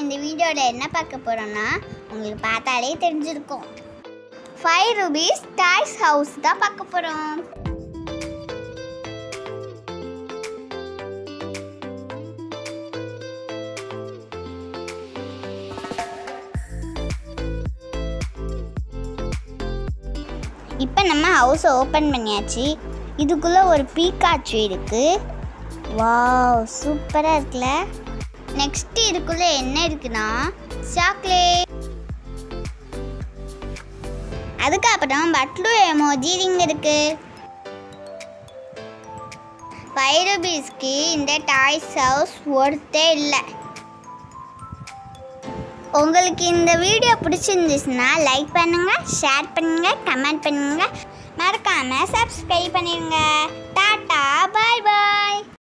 இந்த வீடியோவில் என்ன பார்க்க போகிறோம்னா உங்களுக்கு பார்த்தாலே தெரிஞ்சிருக்கும் ஃபைவ் ருபீஸ் டாய்ஸ் ஹவுஸ் தான் பார்க்க போகிறோம் இப்போ நம்ம ஹவுஸை ஓப்பன் பண்ணியாச்சு இதுக்குள்ளே ஒரு பீக்காச்சு இருக்குது வாவ் சூப்பராக இருக்குல்ல நெக்ஸ்ட் இதுக்குள்ளே என்ன இருக்குன்னா சாக்லேட் அதுக்கப்புறம் பட்லு எமோஜி ரிங் இருக்கு ஃபைவ் ருபீஸ்க்கு இந்த டாய்ஸ் ஹவுஸ் ஒர்த்தே இல்லை உங்களுக்கு இந்த வீடியோ பிடிச்சிருந்துச்சுன்னா லைக் பண்ணுங்கள் ஷேர் பண்ணுங்கள் கமெண்ட் பண்ணுங்கள் மறக்காமல் சப்ஸ்கிரைப் பண்ணிடுங்க